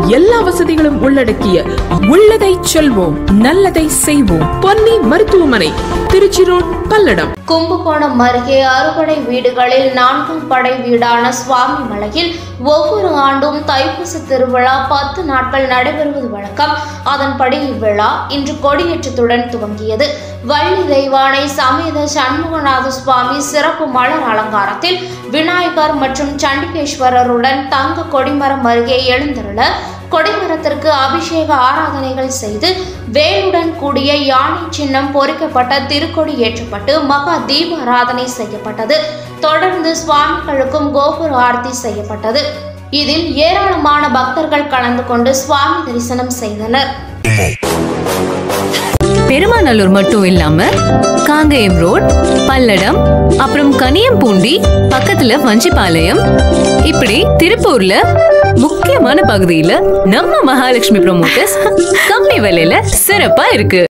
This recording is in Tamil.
எல்லா வசதிகளும் உள்ளடக்கிய உள்ளதை செல்வோம் நல்லதை செய்வோம் பொன்னி மருத்துவமனை திருச்சி ரோட் பல்லடம் கும்பகோணம் அருகே அறுபடை வீடுகளில் நான்காம் படை வீடான சுவாமி மலையில் ஒவ்வொரு ஆண்டும் தைப்பூச திருவிழா பத்து நாட்கள் நடைபெறுவது வழக்கம் அதன்படி இவ்விழா இன்று கொடியேற்றத்துடன் துவங்கியது வள்ளி தெய்வானை சமேத சண்முகநாத சுவாமி சிறப்பு மலர் அலங்காரத்தில் விநாயகர் மற்றும் சண்டிகேஸ்வரருடன் தங்க கொடிமரம் அருகே எழுந்தருள கொடிமரத்திற்கு அபிஷேக ஆராதனைகள் செய்து வேலுடன் கூடிய யானை சின்னம் பொறிக்கப்பட்ட திருக்கொடி ஏற்றப்பட்டு மகா தீப ஆராதனை செய்யப்பட்டது தொடர்ந்து சுவாமிகளுக்கும் கோபுர ஆர்த்தி செய்யப்பட்டது இதில் ஏராளமான பக்தர்கள் கலந்து கொண்டு சுவாமி தரிசனம் செய்தனர் பெருமாநல்லூர் மட்டும் இல்லாம காங்கேயம் ரோட் பல்லடம் அப்புறம் கனியம்பூண்டி பக்கத்துல வஞ்சிபாளையம் இப்படி திருப்பூர்ல முக்கியமான பகுதியில நம்ம மகாலட்சுமி ப்ரொமோட்டர்ஸ் கம்மி விலையில சிறப்பா இருக்கு